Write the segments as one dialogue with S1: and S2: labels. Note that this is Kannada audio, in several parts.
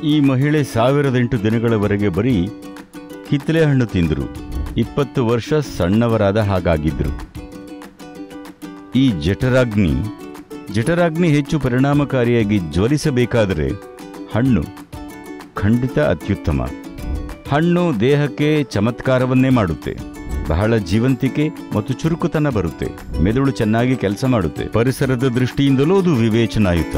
S1: ಈ ಮಹಿಳೆ ಸಾವಿರದೆಂಟು ದಿನಗಳವರೆಗೆ ಬರೀ ಕಿತ್ತಲೆ ಹಣ್ಣು ತಿಂದರು ಇಪ್ಪತ್ತು ವರ್ಷ ಸಣ್ಣವರಾದ ಹಾಗಾಗಿದ್ರು ಈ ಜಠರಾಗ್ನಿ ಜಠರಾಗ್ನಿ ಹೆಚ್ಚು ಪರಿಣಾಮಕಾರಿಯಾಗಿ ಜ್ವಲಿಸಬೇಕಾದರೆ ಹಣ್ಣು ಖಂಡಿತ ಅತ್ಯುತ್ತಮ ಹಣ್ಣು ದೇಹಕ್ಕೆ ಚಮತ್ಕಾರವನ್ನೇ ಮಾಡುತ್ತೆ ಬಹಳ ಜೀವಂತಿಕೆ ಮತ್ತು ಚುರುಕುತನ ಬರುತ್ತೆ ಮೆದುಳು ಚೆನ್ನಾಗಿ ಕೆಲಸ ಮಾಡುತ್ತೆ ಪರಿಸರದ ದೃಷ್ಟಿಯಿಂದಲೂ ಅದು ವಿವೇಚನಾಯುತ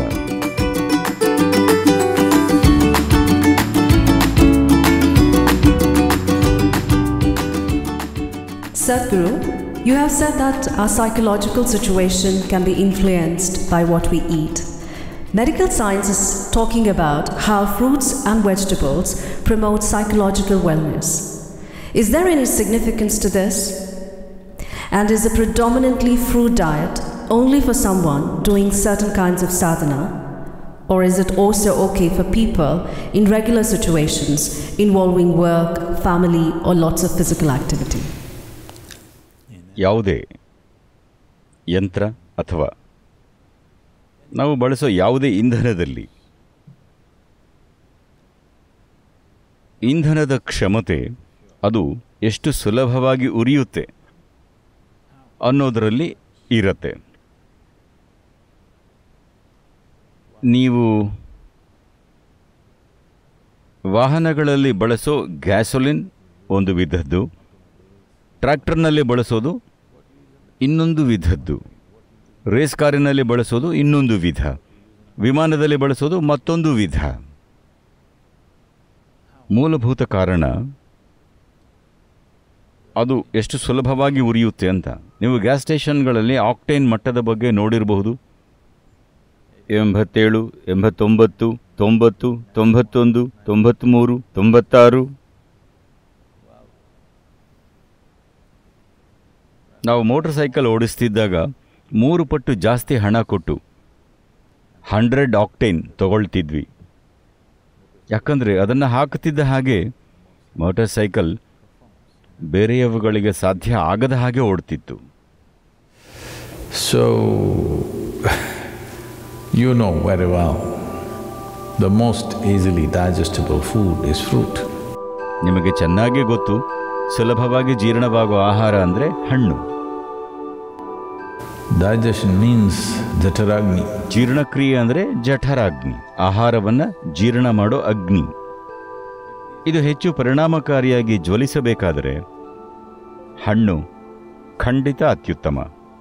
S2: Sadhguru, you have said that our psychological situation can be influenced by what we eat. Medical science is talking about how fruits and vegetables promote psychological wellness. Is there any significance to this? And is a predominantly fruit diet only for someone doing certain kinds of sadhana? Or is it also okay for people in regular situations involving work, family, or lots of physical activity?
S1: ಯಾವುದೇ ಯಂತ್ರ ಅಥವಾ ನಾವು ಬಳಸೋ ಯಾವುದೇ ಇಂಧನದಲ್ಲಿ ಇಂಧನದ ಕ್ಷಮತೆ ಅದು ಎಷ್ಟು ಸುಲಭವಾಗಿ ಉರಿಯುತ್ತೆ ಅನ್ನೋದರಲ್ಲಿ ಇರತ್ತೆ ನೀವು ವಾಹನಗಳಲ್ಲಿ ಬಳಸೋ ಗ್ಯಾಸೋಲಿನ್ ಒಂದು ವಿಧದ್ದು ಟ್ರ್ಯಾಕ್ಟರ್ನಲ್ಲಿ ಬಳಸೋದು ಇನ್ನೊಂದು ವಿಧದ್ದು ರೇಸ್ ಕಾರಿನಲ್ಲಿ ಬಳಸೋದು ಇನ್ನೊಂದು ವಿಧ ವಿಮಾನದಲ್ಲಿ ಬಳಸೋದು ಮತ್ತೊಂದು ವಿಧ ಮೂಲಭೂತ ಕಾರಣ ಅದು ಎಷ್ಟು ಸುಲಭವಾಗಿ ಉರಿಯುತ್ತೆ ಅಂತ ನೀವು ಗ್ಯಾಸ್ ಸ್ಟೇಷನ್ಗಳಲ್ಲಿ ಆಕ್ಟೇನ್ ಮಟ್ಟದ ಬಗ್ಗೆ ನೋಡಿರಬಹುದು ಎಂಬತ್ತೇಳು ಎಂಬತ್ತೊಂಬತ್ತು ತೊಂಬತ್ತು ತೊಂಬತ್ತೊಂದು ತೊಂಬತ್ತ್ಮೂರು ತೊಂಬತ್ತಾರು ನಾವು ಮೋಟರ್ ಸೈಕಲ್ ಓಡಿಸ್ತಿದ್ದಾಗ ಮೂರು ಪಟ್ಟು ಜಾಸ್ತಿ ಹಣ ಕೊಟ್ಟು ಹಂಡ್ರೆಡ್ ಆಕ್ಟೇನ್ ತಗೊಳ್ತಿದ್ವಿ ಯಾಕಂದರೆ ಅದನ್ನು ಹಾಕುತ್ತಿದ್ದ ಹಾಗೆ ಮೋಟಾರ್ ಸೈಕಲ್ ಬೇರೆಯವುಗಳಿಗೆ ಸಾಧ್ಯ ಆಗದ ಹಾಗೆ ಓಡ್ತಿತ್ತು
S3: So, you know very well, the most easily digestible food is fruit.
S1: ನಿಮಗೆ ಚೆನ್ನಾಗಿ ಗೊತ್ತು ಸುಲಭವಾಗಿ ಜೀರ್ಣವಾಗುವ ಆಹಾರ ಅಂದರೆ ಹಣ್ಣು
S3: Digestion means jataragni.
S1: ಜೀರ್ಣಕ್ರಿಯೆ ಅಂದರೆ ಜಠರಾಗ್ನಿ ಆಹಾರವನ್ನು ಜೀರ್ಣ ಮಾಡೋ ಅಗ್ನಿ ಇದು ಹೆಚ್ಚು ಪರಿಣಾಮಕಾರಿಯಾಗಿ ಜ್ವಲಿಸಬೇಕಾದರೆ ಹಣ್ಣು ಖಂಡಿತ ಅತ್ಯುತ್ತಮ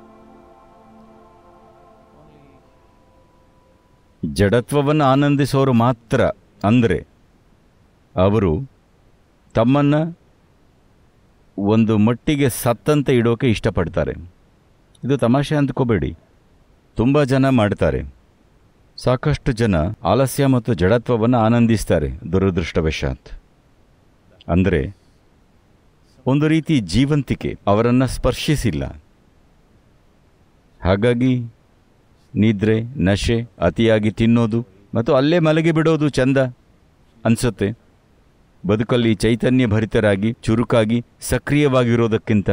S1: ಜಡತ್ವವನ್ನು ಆನಂದಿಸೋರು ಮಾತ್ರ ಅಂದರೆ ಅವರು ತಮ್ಮನ್ನು ಒಂದು ಮಟ್ಟಿಗೆ ಸತ್ತಂತೆ ಇಡೋಕೆ ಇಷ್ಟಪಡ್ತಾರೆ ಇದು ತಮಾಷೆ ಅಂದ್ಕೋಬೇಡಿ ತುಂಬ ಜನ ಮಾಡ್ತಾರೆ ಸಾಕಷ್ಟು ಜನ ಆಲಸ್ಯ ಮತ್ತು ಜಡತ್ವವನ್ನು ಆನಂದಿಸ್ತಾರೆ ದುರದೃಷ್ಟವಶಾತ್ ಅಂದರೆ ಒಂದು ರೀತಿ ಜೀವಂತಿಕೆ ಅವರನ್ನು ಸ್ಪರ್ಶಿಸಿಲ್ಲ ಹಾಗಾಗಿ ನಿದ್ರೆ ನಶೆ ಅತಿಯಾಗಿ ತಿನ್ನೋದು ಮತ್ತು ಅಲ್ಲೇ ಮಲಗಿ ಬಿಡೋದು ಚಂದ ಅನಿಸುತ್ತೆ ಬದುಕಲ್ಲಿ ಚೈತನ್ಯ ಭರಿತರಾಗಿ ಚುರುಕಾಗಿ ಸಕ್ರಿಯವಾಗಿರೋದಕ್ಕಿಂತ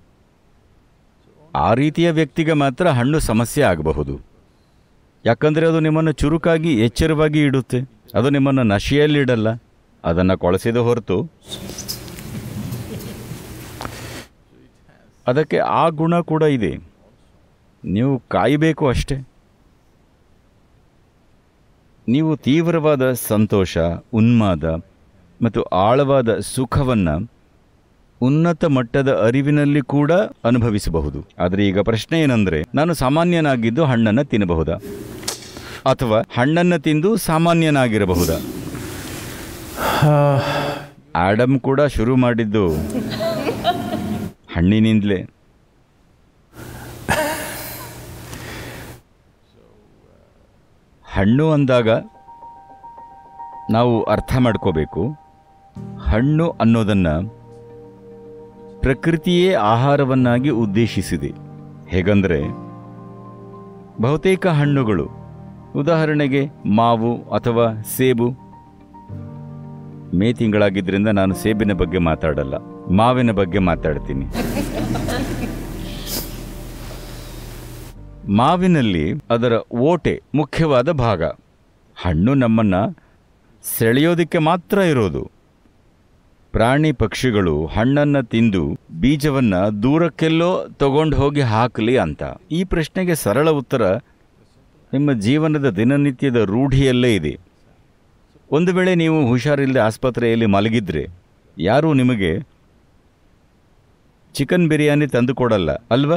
S1: ಆ ರೀತಿಯ ವ್ಯಕ್ತಿಗೆ ಮಾತ್ರ ಹಣ್ಣು ಸಮಸ್ಯೆ ಆಗಬಹುದು ಯಾಕಂದರೆ ಅದು ನಿಮ್ಮನ್ನು ಚುರುಕಾಗಿ ಎಚ್ಚರವಾಗಿ ಇಡುತ್ತೆ ಅದು ನಿಮ್ಮನ್ನು ನಶೆಯಲ್ಲಿಡಲ್ಲ ಅದನ್ನು ಕೊಳಸಿದ ಹೊರತು ಅದಕ್ಕೆ ಆ ಗುಣ ಕೂಡ ಇದೆ ನೀವು ಕಾಯಬೇಕು ಅಷ್ಟೇ ನೀವು ತೀವ್ರವಾದ ಸಂತೋಷ ಉನ್ಮಾದ ಮತ್ತು ಆಳವಾದ ಸುಖವನ್ನು ಉನ್ನತ ಮಟ್ಟದ ಅರಿವಿನಲ್ಲಿ ಕೂಡ ಅನುಭವಿಸಬಹುದು ಆದರೆ ಈಗ ಪ್ರಶ್ನೆ ಏನಂದರೆ ನಾನು ಸಾಮಾನ್ಯನಾಗಿದ್ದು ಹಣ್ಣನ್ನು ತಿನ್ನಬಹುದಾ ಅಥವಾ ಹಣ್ಣನ್ನು ತಿಂದು ಸಾಮಾನ್ಯನಾಗಿರಬಹುದಾ ಆಡಮ್ ಕೂಡ ಶುರು ಮಾಡಿದ್ದು ಹಣ್ಣಿನಿಂದಲೇ ಹಣ್ಣು ಅಂದಾಗ ನಾವು ಅರ್ಥ ಮಾಡ್ಕೋಬೇಕು ಹಣ್ಣು ಅನ್ನೋದನ್ನು ಪ್ರಕೃತಿಯೇ ಆಹಾರವನ್ನಾಗಿ ಉದ್ದೇಶಿಸಿದೆ ಹೇಗಂದರೆ ಬಹುತೇಕ ಹಣ್ಣುಗಳು ಉದಾಹರಣೆಗೆ ಮಾವು ಅಥವಾ ಸೇಬು ಮೇ ತಿಂಗಳಾಗಿದ್ದರಿಂದ ನಾನು ಸೇಬಿನ ಬಗ್ಗೆ ಮಾತಾಡಲ್ಲ ಮಾವಿನ ಬಗ್ಗೆ ಮಾತಾಡ್ತೀನಿ ಮಾವಿನಲ್ಲಿ ಅದರ ಓಟೆ ಮುಖ್ಯವಾದ ಭಾಗ ಹಣ್ಣು ನಮ್ಮನ್ನ ಸೆಳೆಯೋದಕ್ಕೆ ಮಾತ್ರ ಇರೋದು ಪ್ರಾಣಿ ಪಕ್ಷಿಗಳು ಹಣ್ಣನ್ನು ತಿಂದು ಬೀಜವನ್ನ ದೂರಕ್ಕೆಲ್ಲೋ ತಗೊಂಡು ಹೋಗಿ ಹಾಕಲಿ ಅಂತ ಈ ಪ್ರಶ್ನೆಗೆ ಸರಳ ಉತ್ತರ ನಿಮ್ಮ ಜೀವನದ ದಿನನಿತ್ಯದ ರೂಢಿಯಲ್ಲೇ ಇದೆ ಒಂದು ವೇಳೆ ನೀವು ಹುಷಾರಿಲ್ಲದೆ ಆಸ್ಪತ್ರೆಯಲ್ಲಿ ಮಲಗಿದ್ರೆ ಯಾರೂ ನಿಮಗೆ ಚಿಕನ್ ಬಿರಿಯಾನಿ ತಂದು ಕೊಡಲ್ಲ ಅಲ್ವಾ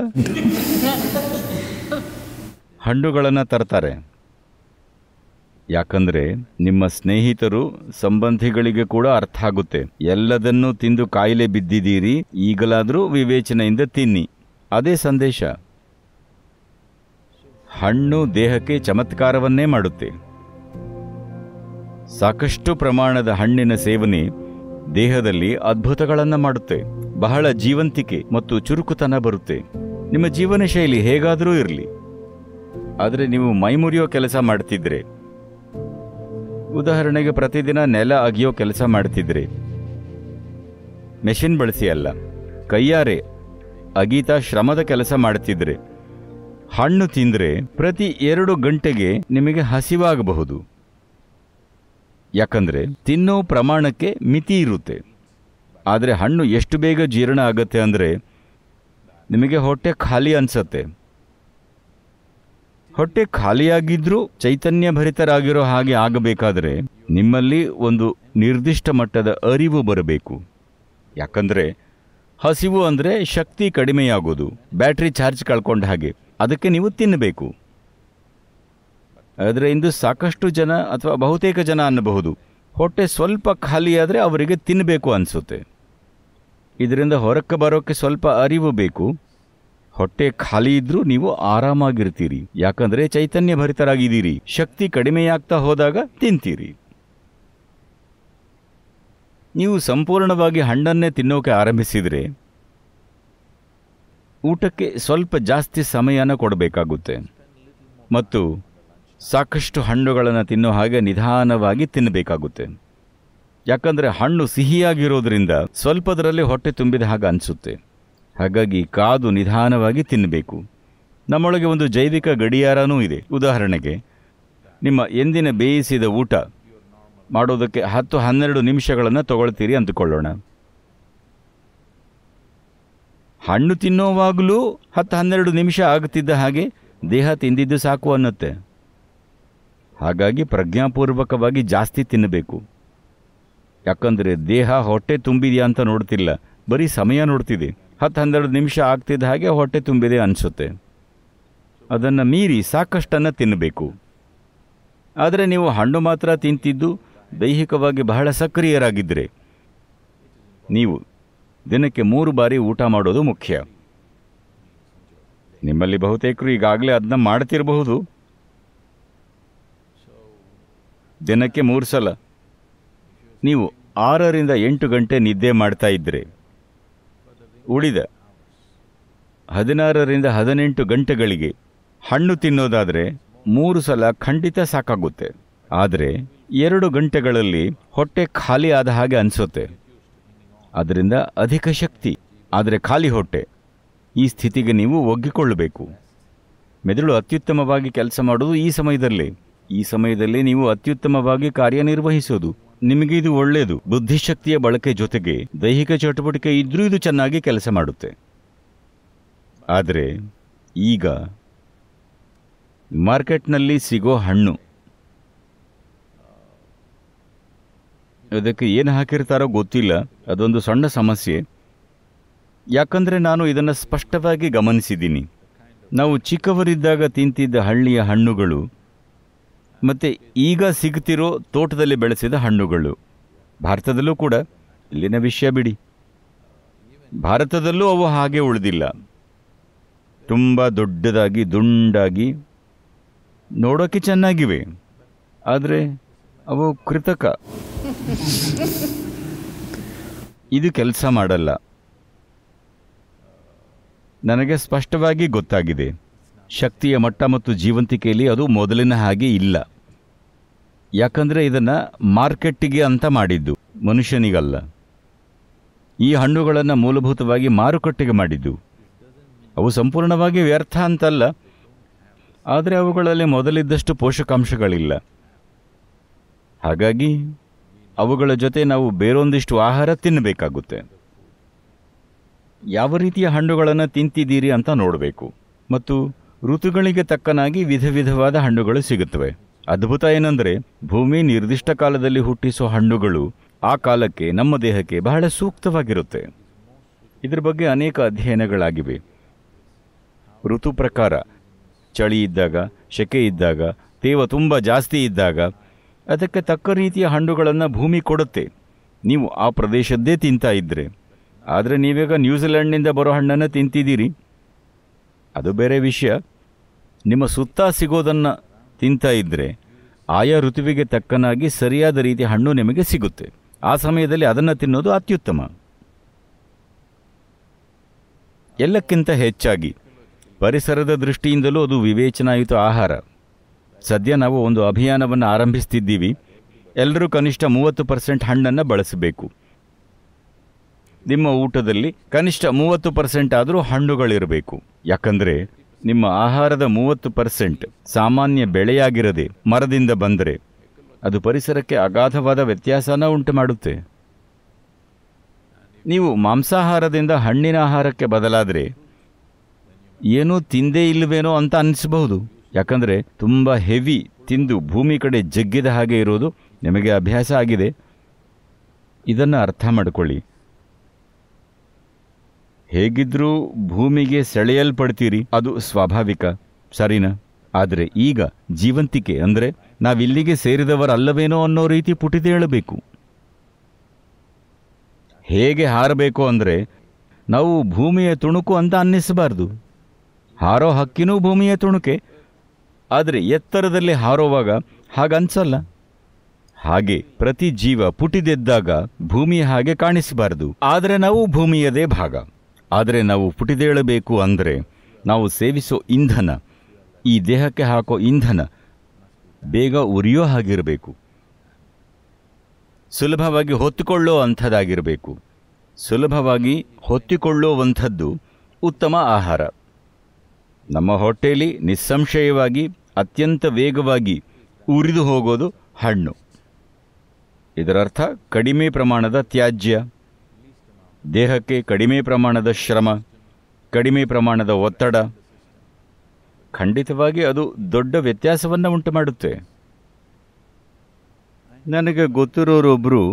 S1: ಹಣ್ಣುಗಳನ್ನು ತರ್ತಾರೆ ಯಾಕಂದ್ರೆ ನಿಮ್ಮ ಸ್ನೇಹಿತರು ಸಂಬಂಧಿಗಳಿಗೆ ಕೂಡ ಅರ್ಥ ಆಗುತ್ತೆ ಎಲ್ಲದನ್ನೂ ತಿಂದು ಕಾಯಿಲೆ ಬಿದ್ದಿದ್ದೀರಿ ಈಗಲಾದರೂ ವಿವೇಚನೆಯಿಂದ ತಿನ್ನಿ ಅದೇ ಸಂದೇಶ ಹಣ್ಣು ದೇಹಕ್ಕೆ ಚಮತ್ಕಾರವನ್ನೇ ಮಾಡುತ್ತೆ ಸಾಕಷ್ಟು ಪ್ರಮಾಣದ ಹಣ್ಣಿನ ಸೇವನೆ ದೇಹದಲ್ಲಿ ಅದ್ಭುತಗಳನ್ನು ಮಾಡುತ್ತೆ ಬಹಳ ಜೀವಂತಿಕೆ ಮತ್ತು ಚುರುಕುತನ ಬರುತ್ತೆ ನಿಮ್ಮ ಜೀವನ ಶೈಲಿ ಹೇಗಾದರೂ ಇರಲಿ ಆದರೆ ನೀವು ಮೈಮುರಿಯೋ ಕೆಲಸ ಮಾಡ್ತಿದ್ರೆ ಉದಾಹರಣೆಗೆ ಪ್ರತಿದಿನ ನೆಲ ಅಗಿಯೋ ಕೆಲಸ ಮಾಡ್ತಿದ್ರೆ ಮೆಷಿನ್ ಬಳಸಿ ಅಲ್ಲ ಕೈಯಾರೆ ಅಗೀತಾ ಶ್ರಮದ ಕೆಲಸ ಮಾಡ್ತಿದ್ರೆ ಹಣ್ಣು ತಿಂದ್ರೆ ಪ್ರತಿ ಎರಡು ಗಂಟೆಗೆ ನಿಮಗೆ ಹಸಿವಾಗಬಹುದು ಯಾಕಂದ್ರೆ ತಿನ್ನೋ ಪ್ರಮಾಣಕ್ಕೆ ಮಿತಿ ಇರುತ್ತೆ ಆದರೆ ಹಣ್ಣು ಎಷ್ಟು ಬೇಗ ಜೀರ್ಣ ಆಗತ್ತೆ ಅಂದರೆ ನಿಮಗೆ ಹೊಟ್ಟೆ ಖಾಲಿ ಅನ್ಸತ್ತೆ ಹೊಟ್ಟೆ ಖಾಲಿಯಾಗಿದ್ರೂ ಚೈತನ್ಯ ಭರಿತರಾಗಿರೋ ಹಾಗೆ ಆಗಬೇಕಾದ್ರೆ ನಿಮ್ಮಲ್ಲಿ ಒಂದು ನಿರ್ದಿಷ್ಟ ಮಟ್ಟದ ಅರಿವು ಬರಬೇಕು ಯಾಕಂದ್ರೆ ಹಸಿವು ಅಂದರೆ ಶಕ್ತಿ ಕಡಿಮೆಯಾಗೋದು ಬ್ಯಾಟ್ರಿ ಚಾರ್ಜ್ ಕಳ್ಕೊಂಡ ಹಾಗೆ ಅದಕ್ಕೆ ನೀವು ತಿನ್ನಬೇಕು ಆದರೆ ಇಂದು ಸಾಕಷ್ಟು ಜನ ಅಥವಾ ಬಹುತೇಕ ಜನ ಅನ್ನಬಹುದು ಹೊಟ್ಟೆ ಸ್ವಲ್ಪ ಖಾಲಿಯಾದರೆ ಅವರಿಗೆ ತಿನ್ನಬೇಕು ಅನಿಸುತ್ತೆ ಇದರಿಂದ ಹೊರಕ್ಕೆ ಬರೋಕ್ಕೆ ಸ್ವಲ್ಪ ಅರಿವು ಬೇಕು ಹೊಟ್ಟೆ ಖಾಲಿ ಇದ್ರೂ ನೀವು ಆರಾಮಾಗಿರ್ತೀರಿ ಯಾಕಂದ್ರೆ ಚೈತನ್ಯ ಭರಿತರಾಗಿದ್ದೀರಿ ಶಕ್ತಿ ಕಡಿಮೆಯಾಗ್ತಾ ಹೋದಾಗ ತಿಂತೀರಿ ನೀವು ಸಂಪೂರ್ಣವಾಗಿ ಹಣ್ಣನ್ನೇ ತಿನ್ನೋಕೆ ಆರಂಭಿಸಿದರೆ ಊಟಕ್ಕೆ ಸ್ವಲ್ಪ ಜಾಸ್ತಿ ಸಮಯನ ಕೊಡಬೇಕಾಗುತ್ತೆ ಮತ್ತು ಸಾಕಷ್ಟು ಹಣ್ಣುಗಳನ್ನು ತಿನ್ನೋ ಹಾಗೆ ನಿಧಾನವಾಗಿ ತಿನ್ನಬೇಕಾಗುತ್ತೆ ಯಾಕಂದರೆ ಹಣ್ಣು ಸಿಹಿಯಾಗಿರೋದ್ರಿಂದ ಸ್ವಲ್ಪದರಲ್ಲಿ ಹೊಟ್ಟೆ ತುಂಬಿದ ಹಾಗೆ ಅನಿಸುತ್ತೆ ಹಾಗಾಗಿ ಕಾದು ನಿಧಾನವಾಗಿ ತಿನ್ನಬೇಕು ನಮ್ಮೊಳಗೆ ಒಂದು ಜೈವಿಕ ಗಡಿಯಾರನೂ ಇದೆ ಉದಾಹರಣೆಗೆ ನಿಮ್ಮ ಎಂದಿನ ಬೇಯಿಸಿದ ಊಟ ಮಾಡೋದಕ್ಕೆ ಹತ್ತು ಹನ್ನೆರಡು ನಿಮಿಷಗಳನ್ನು ತಗೊಳ್ತೀರಿ ಅಂದುಕೊಳ್ಳೋಣ ಹಣ್ಣು ತಿನ್ನೋವಾಗಲೂ ಹತ್ತು ಹನ್ನೆರಡು ನಿಮಿಷ ಆಗುತ್ತಿದ್ದ ಹಾಗೆ ದೇಹ ತಿಂದಿದ್ದು ಸಾಕು ಅನ್ನತ್ತೆ ಹಾಗಾಗಿ ಪ್ರಜ್ಞಾಪೂರ್ವಕವಾಗಿ ಜಾಸ್ತಿ ತಿನ್ನಬೇಕು ಯಾಕಂದರೆ ದೇಹ ಹೊಟ್ಟೆ ತುಂಬಿದೆಯಾ ಅಂತ ನೋಡ್ತಿಲ್ಲ ಬರೀ ಸಮಯ ನೋಡ್ತಿದೆ ಹತ್ತು ಹನ್ನೆರಡು ನಿಮಿಷ ಆಗ್ತಿದ್ದ ಹಾಗೆ ಹೊಟ್ಟೆ ತುಂಬಿದೆ ಅನಿಸುತ್ತೆ ಅದನ್ನು ಮೀರಿ ಸಾಕಷ್ಟನ್ನು ತಿನ್ನಬೇಕು ಆದರೆ ನೀವು ಹಣ್ಣು ಮಾತ್ರ ತಿಂತಿದ್ದು ದೈಹಿಕವಾಗಿ ಬಹಳ ಸಕ್ರಿಯರಾಗಿದ್ದರೆ ನೀವು ದಿನಕ್ಕೆ ಮೂರು ಬಾರಿ ಊಟ ಮಾಡೋದು ಮುಖ್ಯ ನಿಮ್ಮಲ್ಲಿ ಬಹುತೇಕರು ಈಗಾಗಲೇ ಅದನ್ನ ಮಾಡ್ತಿರಬಹುದು ದಿನಕ್ಕೆ ಮೂರು ಸಲ ನೀವು ಆರರಿಂದ ಎಂಟು ಗಂಟೆ ನಿದ್ದೆ ಮಾಡ್ತಾ ಇದ್ದರೆ ಉಳಿದ ಹದಿನಾರರಿಂದ ಹದಿನೆಂಟು ಗಂಟೆಗಳಿಗೆ ಹಣ್ಣು ತಿನ್ನೋದಾದರೆ ಮೂರು ಸಲ ಖಂಡಿತ ಸಾಕಾಗುತ್ತೆ ಆದರೆ ಎರಡು ಗಂಟೆಗಳಲ್ಲಿ ಹೊಟ್ಟೆ ಖಾಲಿ ಆದ ಹಾಗೆ ಅನಿಸುತ್ತೆ ಅದರಿಂದ ಅಧಿಕ ಶಕ್ತಿ ಆದರೆ ಖಾಲಿ ಹೊಟ್ಟೆ ಈ ಸ್ಥಿತಿಗೆ ನೀವು ಒಗ್ಗಿಕೊಳ್ಳಬೇಕು ಮೆದುಳು ಅತ್ಯುತ್ತಮವಾಗಿ ಕೆಲಸ ಮಾಡೋದು ಈ ಸಮಯದಲ್ಲಿ ಈ ಸಮಯದಲ್ಲಿ ನೀವು ಅತ್ಯುತ್ತಮವಾಗಿ ಕಾರ್ಯನಿರ್ವಹಿಸೋದು ನಿಮಗೆ ಇದು ಒಳ್ಳೆಯದು ಬುದ್ಧಿಶಕ್ತಿಯ ಬಳಕೆ ಜೊತೆಗೆ ದೈಹಿಕ ಚಟುವಟಿಕೆ ಇದ್ರೂ ಇದು ಚೆನ್ನಾಗಿ ಕೆಲಸ ಮಾಡುತ್ತೆ ಆದರೆ ಈಗ ಮಾರ್ಕೆಟ್ನಲ್ಲಿ ಸಿಗೋ ಹಣ್ಣು ಅದಕ್ಕೆ ಏನು ಹಾಕಿರ್ತಾರೋ ಗೊತ್ತಿಲ್ಲ ಅದೊಂದು ಸಣ್ಣ ಸಮಸ್ಯೆ ಯಾಕಂದರೆ ನಾನು ಇದನ್ನು ಸ್ಪಷ್ಟವಾಗಿ ಗಮನಿಸಿದ್ದೀನಿ ನಾವು ಚಿಕ್ಕವರಿದ್ದಾಗ ತಿಂತಿದ್ದ ಹಳ್ಳಿಯ ಹಣ್ಣುಗಳು ಮತ್ತು ಈಗ ಸಿಗ್ತಿರೋ ತೋಟದಲ್ಲಿ ಬೆಳೆಸಿದ ಹಣ್ಣುಗಳು ಭಾರತದಲ್ಲೂ ಕೂಡ ಇಲ್ಲಿನ ವಿಷಯ ಬಿಡಿ ಭಾರತದಲ್ಲೂ ಅವು ಹಾಗೆ ಉಳಿದಿಲ್ಲ ತುಂಬ ದೊಡ್ಡದಾಗಿ ದುಂಡಾಗಿ ನೋಡೋಕ್ಕೆ ಚೆನ್ನಾಗಿವೆ ಆದರೆ ಅವು ಕೃತಕ ಇದು ಕೆಲಸ ಮಾಡಲ್ಲ ನನಗೆ ಸ್ಪಷ್ಟವಾಗಿ ಗೊತ್ತಾಗಿದೆ ಶಕ್ತಿಯ ಮಟ್ಟ ಮತ್ತು ಜೀವಂತಿಕೆಯಲ್ಲಿ ಅದು ಮೊದಲಿನ ಹಾಗೆ ಇಲ್ಲ ಯಾಕಂದರೆ ಇದನ್ನು ಮಾರ್ಕೆಟ್ಟಿಗೆ ಅಂತ ಮಾಡಿದ್ದು ಮನುಷ್ಯನಿಗಲ್ಲ ಈ ಹಣ್ಣುಗಳನ್ನು ಮೂಲಭೂತವಾಗಿ ಮಾರುಕಟ್ಟೆಗೆ ಮಾಡಿದ್ದು ಅವು ಸಂಪೂರ್ಣವಾಗಿ ವ್ಯರ್ಥ ಅಂತಲ್ಲ ಆದರೆ ಅವುಗಳಲ್ಲಿ ಮೊದಲಿದ್ದಷ್ಟು ಪೋಷಕಾಂಶಗಳಿಲ್ಲ ಹಾಗಾಗಿ ಅವುಗಳ ಜೊತೆ ನಾವು ಬೇರೊಂದಿಷ್ಟು ಆಹಾರ ತಿನ್ನಬೇಕಾಗುತ್ತೆ ಯಾವ ರೀತಿಯ ಹಣ್ಣುಗಳನ್ನು ತಿಂತಿದ್ದೀರಿ ಅಂತ ನೋಡಬೇಕು ಮತ್ತು ಋತುಗಳಿಗೆ ತಕ್ಕನಾಗಿ ವಿಧ ವಿಧವಾದ ಹಣ್ಣುಗಳು ಸಿಗುತ್ತವೆ ಅದ್ಭುತ ಏನಂದರೆ ಭೂಮಿ ನಿರ್ದಿಷ್ಟ ಕಾಲದಲ್ಲಿ ಹುಟ್ಟಿಸೋ ಹಣ್ಣುಗಳು ಆ ಕಾಲಕ್ಕೆ ನಮ್ಮ ದೇಹಕ್ಕೆ ಬಹಳ ಸೂಕ್ತವಾಗಿರುತ್ತೆ ಇದರ ಬಗ್ಗೆ ಅನೇಕ ಅಧ್ಯಯನಗಳಾಗಿವೆ ಋತು ಪ್ರಕಾರ ಚಳಿ ಇದ್ದಾಗ ಸೆಕೆ ಇದ್ದಾಗ ತೇವ ತುಂಬ ಜಾಸ್ತಿ ಇದ್ದಾಗ ಅದಕ್ಕೆ ತಕ್ಕ ರೀತಿಯ ಹಣ್ಣುಗಳನ್ನು ಭೂಮಿ ಕೊಡುತ್ತೆ ನೀವು ಆ ಪ್ರದೇಶದ್ದೇ ತಿಂತಾ ಇದ್ದರೆ ಆದರೆ ನೀವೀಗ ನ್ಯೂಜಿಲೆಂಡ್ನಿಂದ ಬರೋ ಹಣ್ಣನ್ನು ತಿಂತಿದ್ದೀರಿ ಅದು ಬೇರೆ ವಿಷಯ ನಿಮ್ಮ ಸುತ್ತ ಸಿಗೋದನ್ನು ತಿಂತಾ ಇದ್ದರೆ ಆಯಾ ಋತುವಿಗೆ ತಕ್ಕನಾಗಿ ಸರಿಯಾದ ರೀತಿಯ ಹಣ್ಣು ನಿಮಗೆ ಸಿಗುತ್ತೆ ಆ ಸಮಯದಲ್ಲಿ ಅದನ್ನು ತಿನ್ನೋದು ಅತ್ಯುತ್ತಮ ಎಲ್ಲಕ್ಕಿಂತ ಹೆಚ್ಚಾಗಿ ಪರಿಸರದ ದೃಷ್ಟಿಯಿಂದಲೂ ಅದು ವಿವೇಚನಾಯುತ ಆಹಾರ ಸದ್ಯ ನಾವು ಒಂದು ಅಭಿಯಾನವನ್ನು ಆರಂಭಿಸ್ತಿದ್ದೀವಿ ಎಲ್ಲರೂ ಕನಿಷ್ಠ ಮೂವತ್ತು ಪರ್ಸೆಂಟ್ ಹಣ್ಣನ್ನು ಬಳಸಬೇಕು ನಿಮ್ಮ ಊಟದಲ್ಲಿ ಕನಿಷ್ಠ ಮೂವತ್ತು ಪರ್ಸೆಂಟ್ ಆದರೂ ಹಣ್ಣುಗಳಿರಬೇಕು ಯಾಕಂದರೆ ನಿಮ್ಮ ಆಹಾರದ ಮೂವತ್ತು ಪರ್ಸೆಂಟ್ ಸಾಮಾನ್ಯ ಬೆಳೆಯಾಗಿರದೆ ಮರದಿಂದ ಬಂದರೆ ಅದು ಪರಿಸರಕ್ಕೆ ಅಗಾಧವಾದ ವ್ಯತ್ಯಾಸನ ಉಂಟು ಮಾಡುತ್ತೆ ನೀವು ಮಾಂಸಾಹಾರದಿಂದ ಹಣ್ಣಿನ ಆಹಾರಕ್ಕೆ ಬದಲಾದರೆ ಏನೂ ತಿಂದೇ ಇಲ್ಲವೇನೋ ಅಂತ ಅನಿಸಬಹುದು ಯಾಕಂದರೆ ತುಂಬ ಹೆವಿ ತಿಂದು ಭೂಮಿ ಕಡೆ ಜಗ್ಗಿದ ಹಾಗೆ ಇರೋದು ನಿಮಗೆ ಅಭ್ಯಾಸ ಆಗಿದೆ ಇದನ್ನು ಅರ್ಥ ಮಾಡಿಕೊಳ್ಳಿ ಹೇಗಿದ್ರೂ ಭೂಮಿಗೆ ಸೆಳೆಯಲ್ಪಡ್ತೀರಿ ಅದು ಸ್ವಾಭಾವಿಕ ಸರಿನಾ ಆದರೆ ಈಗ ಜೀವಂತಿಕೆ ಅಂದರೆ ನಾವಿಲ್ಲಿಗೆ ಸೇರಿದವರಲ್ಲವೇನೋ ಅನ್ನೋ ರೀತಿ ಪುಟಿದೇಳಬೇಕು ಹೇಗೆ ಹಾರಬೇಕು ಅಂದರೆ ನಾವು ಭೂಮಿಯ ತುಣುಕು ಅಂತ ಅನ್ನಿಸಬಾರ್ದು ಹಾರೋ ಹಕ್ಕಿನೂ ಭೂಮಿಯ ತುಣುಕೆ ಆದರೆ ಎತ್ತರದಲ್ಲಿ ಹಾರೋವಾಗ ಹಾಗನ್ಸಲ್ಲ ಹಾಗೆ ಪ್ರತಿ ಜೀವ ಪುಟಿದೆದ್ದಾಗ ಭೂಮಿಯ ಹಾಗೆ ಕಾಣಿಸಬಾರದು ಆದರೆ ನಾವು ಭೂಮಿಯದೇ ಭಾಗ ಆದರೆ ನಾವು ಪುಟಿದೇಳಬೇಕು ಅಂದರೆ ನಾವು ಸೇವಿಸೋ ಇಂಧನ ಈ ದೇಹಕ್ಕೆ ಹಾಕೋ ಇಂಧನ ಬೇಗ ಉರಿಯೋ ಹಾಗಿರಬೇಕು ಸುಲಭವಾಗಿ ಹೊತ್ತುಕೊಳ್ಳೋ ಅಂಥದ್ದಾಗಿರಬೇಕು ಸುಲಭವಾಗಿ ಹೊತ್ತಿಕೊಳ್ಳುವಂಥದ್ದು ಉತ್ತಮ ಆಹಾರ ನಮ್ಮ ಹೊಟ್ಟೆಯಲ್ಲಿ ನಿಸ್ಸಂಶಯವಾಗಿ ಅತ್ಯಂತ ವೇಗವಾಗಿ ಉರಿದು ಹೋಗೋದು ಹಣ್ಣು ಇದರರ್ಥ ಕಡಿಮೆ ಪ್ರಮಾಣದ ತ್ಯಾಜ್ಯ ದೇಹಕ್ಕೆ ಕಡಿಮೆ ಪ್ರಮಾಣದ ಶ್ರಮ ಕಡಿಮೆ ಪ್ರಮಾಣದ ಒತ್ತಡ ಖಂಡಿತವಾಗಿ ಅದು ದೊಡ್ಡ ವ್ಯತ್ಯಾಸವನ್ನು ಉಂಟು ಮಾಡುತ್ತೆ ನನಗೆ ಗೊತ್ತಿರೋರೊಬ್ಬರು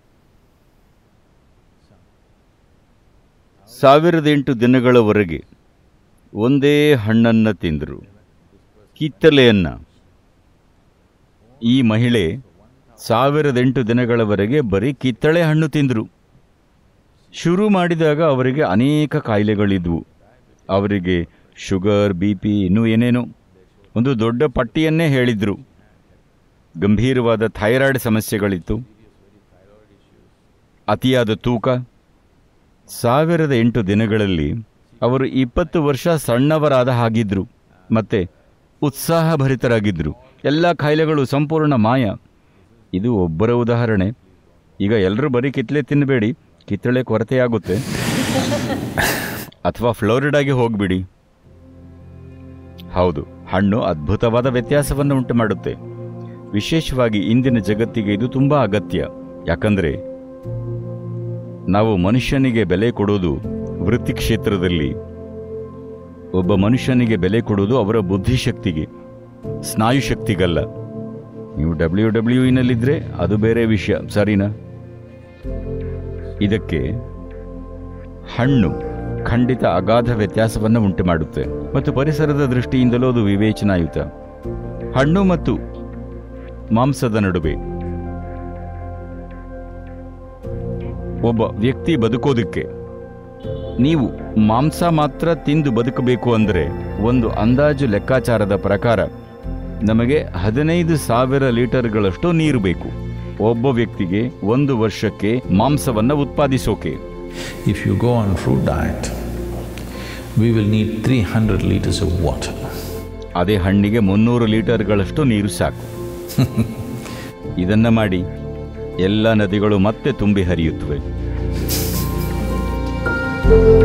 S1: ಸಾವಿರದ ಎಂಟು ದಿನಗಳವರೆಗೆ ಒಂದೇ ಹಣ್ಣನ್ನು ತಿಂದರು ಕಿತ್ತಲೆಯನ್ನು ಈ ಮಹಿಳೆ ಸಾವಿರದ ಎಂಟು ದಿನಗಳವರೆಗೆ ಬರೀ ಕಿತ್ತಳೆ ಹಣ್ಣು ತಿಂದರು ಶುರು ಮಾಡಿದಾಗ ಅವರಿಗೆ ಅನೇಕ ಕಾಯಿಲೆಗಳಿದ್ವು ಅವರಿಗೆ ಶುಗರ್ ಬಿ ಪಿ ಇನ್ನೂ ಏನೇನೋ ಒಂದು ದೊಡ್ಡ ಪಟ್ಟಿಯನ್ನೇ ಹೇಳಿದರು ಗಂಭೀರವಾದ ಥೈರಾಯ್ಡ್ ಸಮಸ್ಯೆಗಳಿತ್ತು ಅತಿಯಾದ ತೂಕ ಸಾವಿರದ ಎಂಟು ದಿನಗಳಲ್ಲಿ ಅವರು ಇಪ್ಪತ್ತು ವರ್ಷ ಸಣ್ಣವರಾದ ಹಾಗಿದ್ರು ಮತ್ತೆ ಉತ್ಸಾಹಭರಿತರಾಗಿದ್ದರು ಎಲ್ಲ ಕಾಯಿಲೆಗಳು ಸಂಪೂರ್ಣ ಮಾಯ ಇದು ಒಬ್ಬರ ಉದಾಹರಣೆ ಈಗ ಎಲ್ಲರೂ ಬರೀ ಕಿತ್ತಳೆ ತಿನ್ನಬೇಡಿ ಕಿತ್ತಳೆ ಕೊರತೆಯಾಗುತ್ತೆ ಅಥವಾ ಫ್ಲೋರಿಡಾಗೆ ಹೋಗ್ಬಿಡಿ ಹೌದು ಹಣ್ಣು ಅದ್ಭುತವಾದ ವ್ಯತ್ಯಾಸವನ್ನು ಉಂಟು ಮಾಡುತ್ತೆ ವಿಶೇಷವಾಗಿ ಇಂದಿನ ಜಗತ್ತಿಗೆ ಇದು ತುಂಬ ಅಗತ್ಯ ಯಾಕಂದರೆ ನಾವು ಮನುಷ್ಯನಿಗೆ ಬೆಲೆ ಕೊಡೋದು ವೃತ್ತಿ ಕ್ಷೇತ್ರದಲ್ಲಿ ಒಬ್ಬ ಮನುಷ್ಯನಿಗೆ ಬೆಲೆ ಕೊಡೋದು ಅವರ ಬುದ್ಧಿಶಕ್ತಿಗೆ ಸ್ನಾಯು ಶಕ್ತಿಗಲ್ಲ ನೀವು ಡಬ್ಲ್ಯೂ ಡಬ್ಲ್ಯೂ ಇನಲ್ಲಿದ್ದರೆ ಅದು ಬೇರೆ ವಿಷಯ ಸರಿನಾ ಇದಕ್ಕೆ ಹಣ್ಣು ಖಂಡಿತ ಅಗಾಧ ವ್ಯತ್ಯಾಸವನ್ನು ಉಂಟು ಮಾಡುತ್ತೆ ಮತ್ತು ಪರಿಸರದ ದೃಷ್ಟಿಯಿಂದಲೂ ಅದು ವಿವೇಚನಾಯುತ ಹಣ್ಣು ಮತ್ತು ಮಾಂಸದ ನಡುವೆ ಒಬ್ಬ ವ್ಯಕ್ತಿ ಬದುಕೋದಕ್ಕೆ ನೀವು ಮಾಂಸ ಮಾತ್ರ ತಿಂದು ಬದುಕಬೇಕು ಅಂದರೆ ಒಂದು ಅಂದಾಜು ಲೆಕ್ಕಾಚಾರದ ಪ್ರಕಾರ ನಮಗೆ ಹದಿನೈದು ಸಾವಿರ ಲೀಟರ್ಗಳಷ್ಟು ನೀರು ಬೇಕು ಒಬ್ಬ ವ್ಯಕ್ತಿಗೆ ಒಂದು ವರ್ಷಕ್ಕೆ ಮಾಂಸವನ್ನು ಉತ್ಪಾದಿಸೋಕೆ
S3: If you go on fruit diet, we will need 300 liters of water.
S1: ಅದೇ ಹಣ್ಣಿಗೆ ಮುನ್ನೂರು ಲೀಟರ್ಗಳಷ್ಟು ನೀರು ಸಾಕು ಇದನ್ನ ಮಾಡಿ ಎಲ್ಲ ನದಿಗಳು ಮತ್ತೆ ತುಂಬಿ ಹರಿಯುತ್ತವೆ